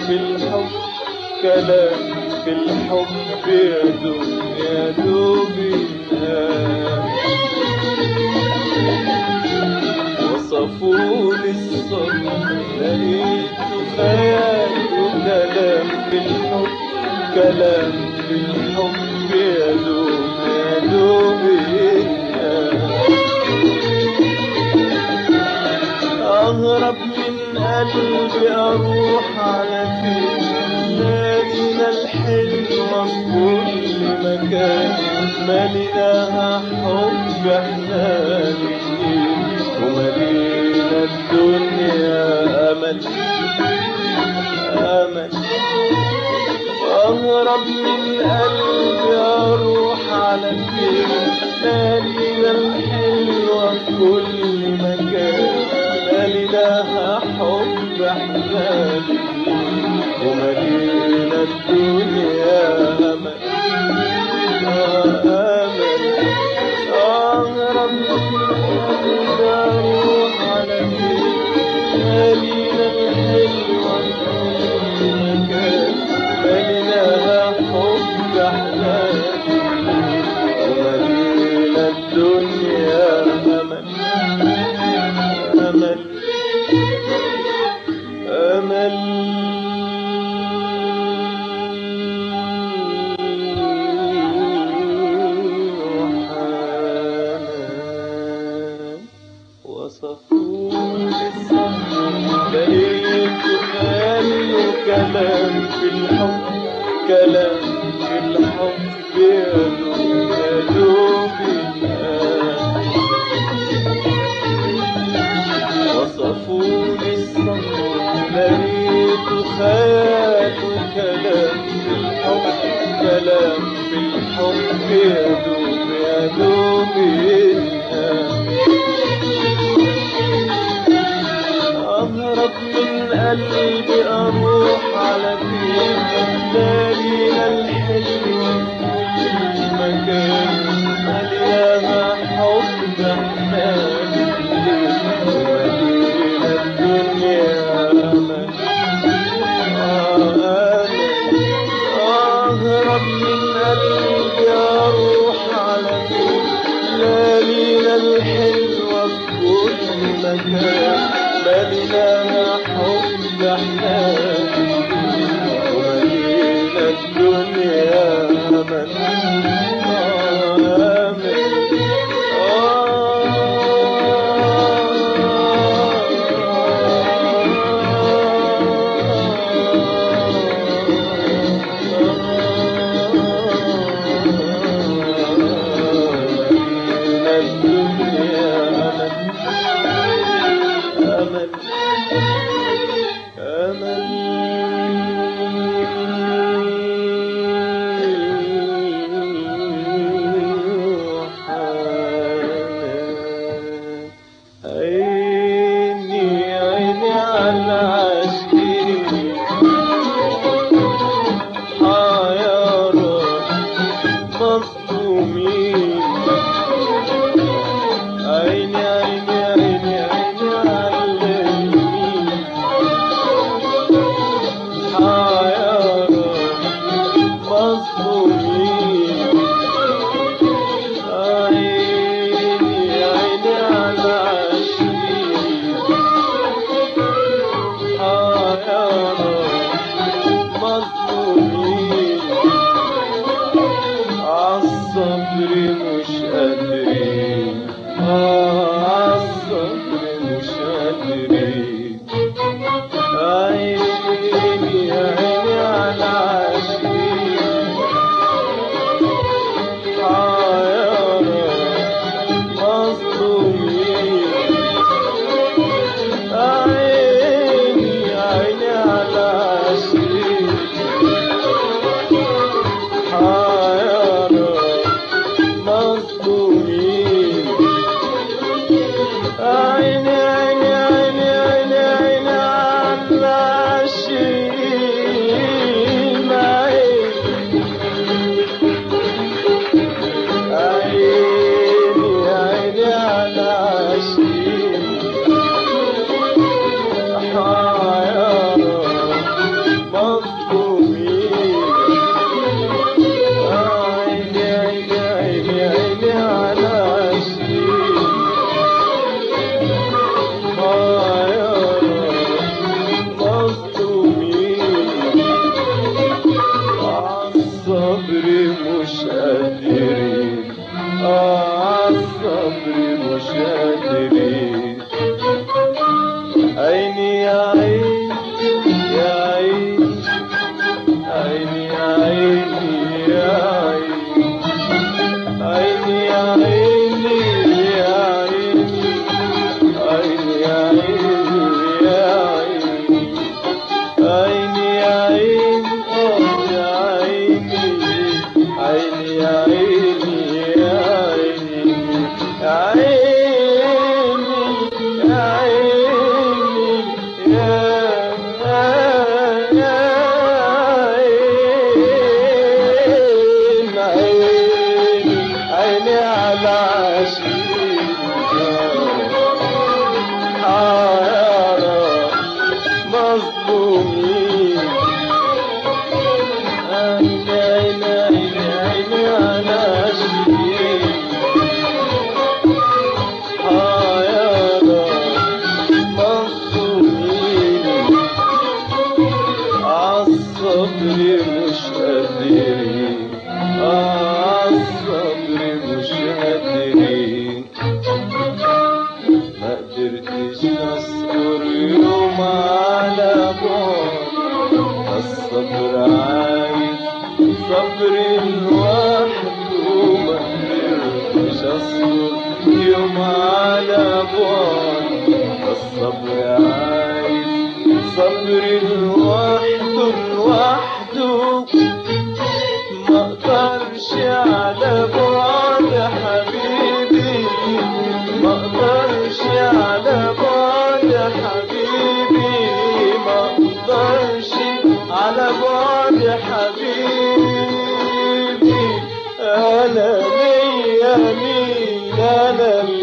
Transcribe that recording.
في الحب كلام في الحب يدوب يدوب الناس وصفوا للصبر لقيت خيال وكلام في الحب كلام في الحب يدوب يدوب الناس أهرب من قلبي أروح على فين مالينا الحلوة في كل مكان ماليناها حب احنا الاتنين ومالينا الدنيا أمل أمل أهرب من قلبي أروح على فين مالينا الحلوة في كل مكان ماليناها حب احنا الاتنين ومالينا الدنيا أمل آه أمل أهرب من قلبي أروح على فين مالينا الحلوة في كل مكان ماليناها حب احنا الاتنين ومالينا الدنيا أمل أمل أمل وحنان وصفوا للصبر لقيت خيال وكلام في الحب كلام في الحب يدوب يدوب الناس وصفوا للصبر لقيت خيال وكلام في الحب كلام في الحب يدوب يدوب الناس أهرب من قلبي أروح على فين مالينا الحلوة في كل مكان ملياها حب احنا الاتنين وملينا الدنيا أمل آه أمل أهرب من قلبي أروح على فين مالينا الحلوة في كل مكان ماليناها حب احنا ومالينا الدنيا أمل آه أمل مالينا الدنيا أمل أمل أمل وحنان عيني عيني على عشقي حيارى مظلومين عيني عيني عيني عيني على اليمين حيارى مظلومين عيني عيني على عشرين حيارى مظلومين عالصبر مش قادرين آه عالصبر مش قادرين عيني عيني على عشرين حيارى مظلومين عيني عيني على عشرين حيارى مظلومين عيني عيني عيني عيني عيني على عشرين عيني عيني عيني على عشرين حيارى قادرين عيني يا عين يا عين عيني يا عيني يا عين عيني يا عيني يا عيني عيني يا عيني يا عيني عيني يا عين آه يا عيني عيني يا عيني يا عيني يا عيني يا عيني يا يا عين عيني عيني على عشيق حيارى مظلومين عيني عيني عيني عيني على عشيق حيارى مظلومين عالصبر مش قادرين عالصبر مش قادرين ما قدرتش اصبر يوم على بعد الصبر عايز صبر لوحده ما قدرتش اصبر يوم على بعد الصبر عايز صبر لوحده لوحده ما اقدرش على بعد حبيبي ما اقدرش على بعد حبيبي ما اقدرش على بعد حبيبي انا ليا مين انا